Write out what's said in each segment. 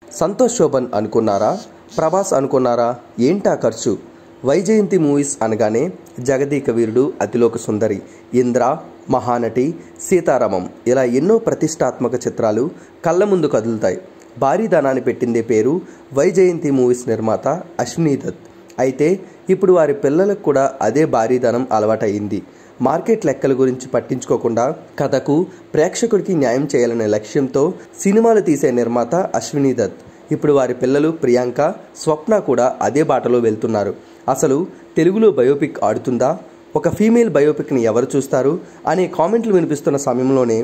సంతోష్ శోభన్ అనుకున్నారా ప్రభాస్ అనుకున్నారా ఏంటా ఖర్చు వైజయంతి మూవీస్ అనగానే జగదీక వీరుడు అతిలోక సుందరి ఇంద్ర మహానటి సీతారామం ఇలా ఎన్నో ప్రతిష్టాత్మక చిత్రాలు కళ్ళ ముందు కదులుతాయి భారీ ధనాన్ని పెట్టిందే పేరు వైజయంతి మూవీస్ నిర్మాత అశ్వినీ దత్ అయితే ఇప్పుడు వారి పిల్లలకు కూడా అదే భారీ ధనం అలవాటయింది మార్కెట్ లెక్కల గురించి పట్టించుకోకుండా కథకు ప్రేక్షకుడికి న్యాయం చేయాలనే లక్ష్యంతో సినిమాలు తీసే నిర్మాత అశ్వినీ దత్ ఇప్పుడు వారి పిల్లలు ప్రియాంక స్వప్న కూడా అదే బాటలో వెళ్తున్నారు అసలు తెలుగులో బయోపిక్ ఆడుతుందా ఒక ఫీమేల్ బయోపిక్ని ఎవరు చూస్తారు అనే కామెంట్లు వినిపిస్తున్న సమయంలోనే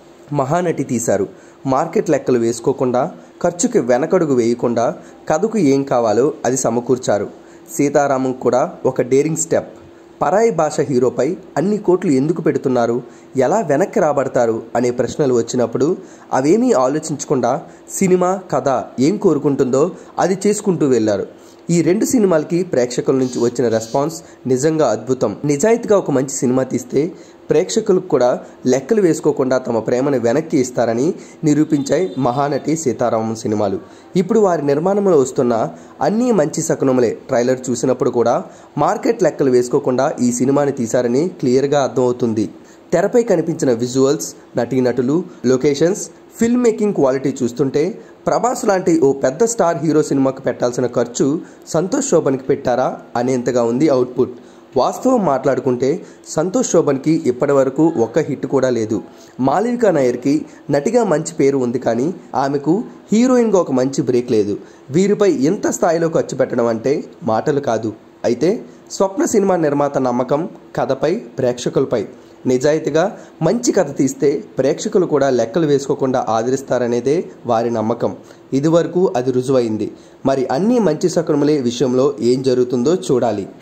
మహానటి తీశారు మార్కెట్ లెక్కలు వేసుకోకుండా ఖర్చుకి వెనకడుగు వేయకుండా కథకు ఏం కావాలో అది సమకూర్చారు సీతారామం కూడా ఒక డేరింగ్ స్టెప్ పరాయి భాష హీరోపై అన్ని కోట్లు ఎందుకు పెడుతున్నారు ఎలా వెనక్కి రాబడతారు అనే ప్రశ్నలు వచ్చినప్పుడు అవేమీ ఆలోచించకుండా సినిమా కథ ఏం కోరుకుంటుందో అది చేసుకుంటూ వెళ్ళారు ఈ రెండు సినిమాలకి ప్రేక్షకుల నుంచి వచ్చిన రెస్పాన్స్ నిజంగా అద్భుతం నిజాయితీగా ఒక మంచి సినిమా తీస్తే ప్రేక్షకులకు కూడా లెక్కలు వేసుకోకుండా తమ ప్రేమను వెనక్కి ఇస్తారని నిరూపించాయి మహానటి సీతారామం సినిమాలు ఇప్పుడు వారి నిర్మాణంలో వస్తున్న అన్నీ మంచి శకునములే ట్రైలర్ చూసినప్పుడు కూడా మార్కెట్ లెక్కలు వేసుకోకుండా ఈ సినిమాని తీశారని క్లియర్గా అర్థమవుతుంది తెరపై కనిపించిన విజువల్స్ నటీనటులు లొకేషన్స్ ఫిల్మ్ మేకింగ్ క్వాలిటీ చూస్తుంటే ప్రభాస్ లాంటి ఓ పెద్ద స్టార్ హీరో సినిమాకు పెట్టాల్సిన ఖర్చు సంతోష్ శోభన్కి పెట్టారా అనేంతగా ఉంది అవుట్పుట్ వాస్తవం మాట్లాడుకుంటే సంతోష్ శోభన్కి ఇప్పటి వరకు ఒక్క హిట్ కూడా లేదు మాలవికా నాయర్కి నటిగా మంచి పేరు ఉంది కానీ ఆమెకు హీరోయిన్గా ఒక మంచి బ్రేక్ లేదు వీరిపై ఇంత స్థాయిలో ఖర్చు పెట్టడం అంటే మాటలు కాదు అయితే స్వప్న సినిమా నిర్మాత నమ్మకం కథపై ప్రేక్షకులపై నిజాయితీగా మంచి కథ తీస్తే ప్రేక్షకులు కూడా లెక్కలు వేసుకోకుండా ఆదరిస్తారనేదే వారి నమ్మకం ఇదివరకు అది రుజువైంది మరి అన్ని మంచి శకునములే విషయంలో ఏం జరుగుతుందో చూడాలి